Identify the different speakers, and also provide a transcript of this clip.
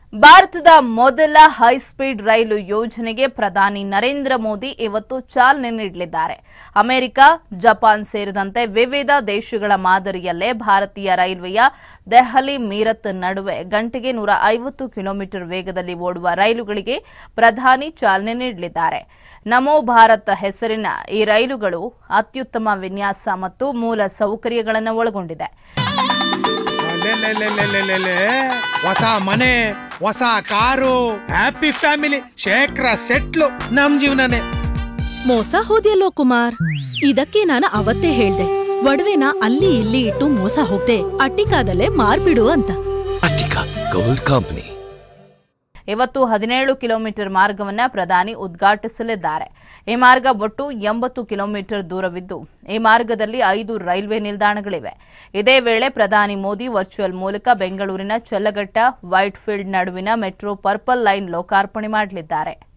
Speaker 1: ಭಾರತದ ಮೊದಲ ಹೈಸ್ಪೀಡ್ ರೈಲು ಯೋಜನೆಗೆ ಪ್ರಧಾನಿ ನರೇಂದ್ರ ಮೋದಿ ಇವತ್ತು ಚಾಲನೆ ನೀಡಲಿದ್ದಾರೆ ಅಮೆರಿಕ ಜಪಾನ್ ಸೇರಿದಂತೆ ವಿವಿಧ ದೇಶಗಳ ಮಾದರಿಯಲ್ಲೇ ಭಾರತೀಯ ರೈಲ್ವೆಯ ದೆಹಲಿ ಮೀರತ್ ನಡುವೆ ಗಂಟೆಗೆ ನೂರ ಐವತ್ತು ಕಿಲೋಮೀಟರ್ ವೇಗದಲ್ಲಿ ಓಡುವ ರೈಲುಗಳಿಗೆ ಪ್ರಧಾನಿ ಚಾಲನೆ ನೀಡಲಿದ್ದಾರೆ ನಮೋ ಭಾರತ್ ಹೆಸರಿನ ಈ ರೈಲುಗಳು ಅತ್ಯುತ್ತಮ ವಿನ್ಯಾಸ ಮತ್ತು ಮೂಲ ಸೌಕರ್ಯಗಳನ್ನು ಒಳಗೊಂಡಿದೆ
Speaker 2: ಅಲೆಲೆಲೆಲೆಲೆಲೆಲೆ. ಹೊಸ ಮನೆ ಹೊಸ car happy family Shekhara settle ನಮ್ ಜೀವನನೇ
Speaker 3: ಮೋಸ ಹೋದ್ಯಲ್ಲೋ ಕುಮಾರ್ ಇದಕ್ಕೆ ನಾನು ಅವತ್ತೇ ಹೇಳ್ದೆ ಒಡವೆನ ಅಲ್ಲಿ ಇಲ್ಲಿ ಇಟ್ಟು ಮೋಸ ಹೋಗ್ದೆ ಅಟ್ಟಿಕಾದಲ್ಲೇ ಮಾರ್ಬಿಡು ಅಂತ
Speaker 4: Attica Gold Company.
Speaker 1: ಇವತ್ತು ಹದಿನೇಳು ಕಿಲೋಮೀಟರ್ ಮಾರ್ಗವನ್ನು ಪ್ರಧಾನಿ ಉದ್ಘಾಟಿಸಲಿದ್ದಾರೆ ಈ ಮಾರ್ಗ ಒಟ್ಟು ಎಂಬತ್ತು ಕಿಲೋಮೀಟರ್ ದೂರವಿದ್ದು ಈ ಮಾರ್ಗದಲ್ಲಿ ಐದು ರೈಲ್ವೆ ನಿಲ್ದಾಣಗಳಿವೆ ಇದೇ ವೇಳೆ ಪ್ರಧಾನಿ ಮೋದಿ ವರ್ಚುವಲ್ ಮೂಲಕ ಬೆಂಗಳೂರಿನ ಚಲ್ಲಘಟ್ಟ ವೈಟ್ಫೀಲ್ಡ್ ನಡುವಿನ ಮೆಟ್ರೋ ಪರ್ಪಲ್ ಲೈನ್ ಲೋಕಾರ್ಪಣೆ ಮಾಡಲಿದ್ದಾರೆ